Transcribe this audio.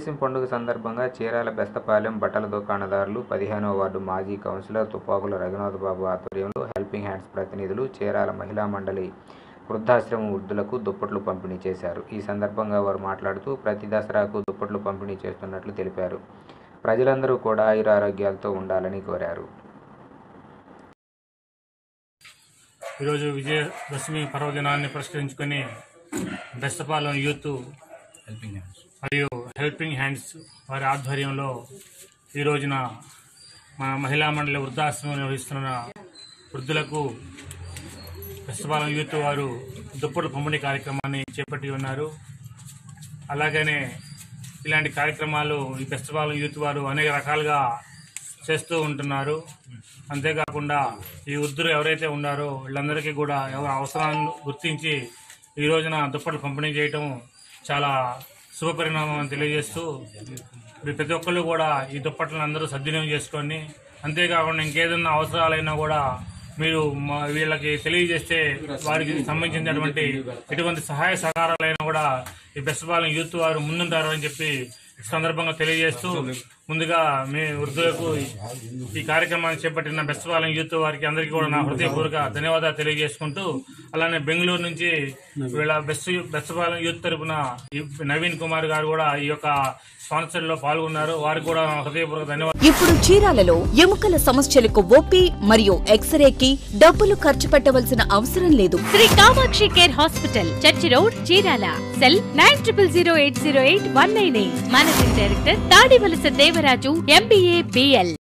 విజయదశమి పండుగ సందర్భంగా చీరాల బెస్తపాలెం బట్టల దుకాణదారులు పదిహేనవ వార్డు మాజీ కౌన్సిలర్ తుపాకుల రఘునాథ్ బాబు ఆధ్వర్యంలో హెల్పింగ్ హ్యాండ్స్ ప్రతినిధులు చీరాల మహిళా మండలి వృద్ధాశ్రమం వృద్ధులకు దుప్పట్లు పంపిణీ చేశారు ఈ సందర్భంగా వారు మాట్లాడుతూ ప్రతి దసరాకు దుప్పట్లు పంపిణీ చేస్తున్నట్లు తెలిపారు ప్రజలందరూ కూడా ఆయురారోగ్యాలతో ఉండాలని కోరారు ఈరోజు విజయదశమి పర్వదినాన్ని పురస్కరించుకొని బెస్తపాలెం యూత్ మరియు హెల్పింగ్ హ్యాండ్స్ వారి ఆధ్వర్యంలో ఈ రోజున మన మహిళా మండలి వృద్ధాశ్రమం నిర్వహిస్తున్న వృద్ధులకు బెస్తపాలెం యూత్ వారు దుప్పటి పంపిణీ కార్యక్రమాన్ని చేపట్టి ఉన్నారు అలాగనే ఇలాంటి కార్యక్రమాలు ఈ బెస్తపాలెం యూత్ వారు అనేక రకాలుగా చేస్తూ ఉంటున్నారు అంతేకాకుండా ఈ వృద్ధులు ఎవరైతే ఉన్నారో వీళ్ళందరికీ కూడా ఎవరి అవసరాలను గుర్తించి ఈ రోజున దుప్పట్లు పంపిణీ చేయటం చాలా శుభపరిణామం అని తెలియజేస్తూ ఇప్పుడు ప్రతి ఒక్కళ్ళు కూడా ఈ దుప్పట్లను అందరూ సద్వినియోగం చేసుకొని అంతేకాకుండా ఇంకేదన్నా అవసరాలైనా కూడా మీరు మా వీళ్ళకి తెలియజేస్తే వారికి సంబంధించినటువంటి ఎటువంటి సహాయ సహకారాలైనా కూడా ఈ బెస్తపాలెం యూత్ వారు ముందుంటారు అని చెప్పి ఈ సందర్భంగా తెలియజేస్తూ ముందుగా మీ వృద్ధులకు ఈ కార్యక్రమాన్ని చేపట్టిన బెస్తపాలెం యూత్ వారికి అందరికీ కూడా నా హృదయపూర్వక ధన్యవాదాలు తెలియజేసుకుంటూ అలానే బెంగళూరు నుంచి వీళ్ళ బెస్ట్ బెస్తపాలెం యూత్ తరపున ఈ నవీన్ కుమార్ గారు కూడా ఈ యొక్క స్పాన్సర్ లో పాల్గొన్నారు వారికి కూడా నా హృదయపూర్వక ధన్యవాదాలు ఇప్పుడు చీరాలలో ఎముకల సమస్యలకు ఓపీ మరియు ఎక్స్రేకి డబ్బులు ఖర్చు పెట్టవలసిన అవసరం లేదు Shri Kamakshi care hospital church road Chirala cell nine triple zero eight zero eight one nine eight managing director Tadivalasa Devaraju MBA BL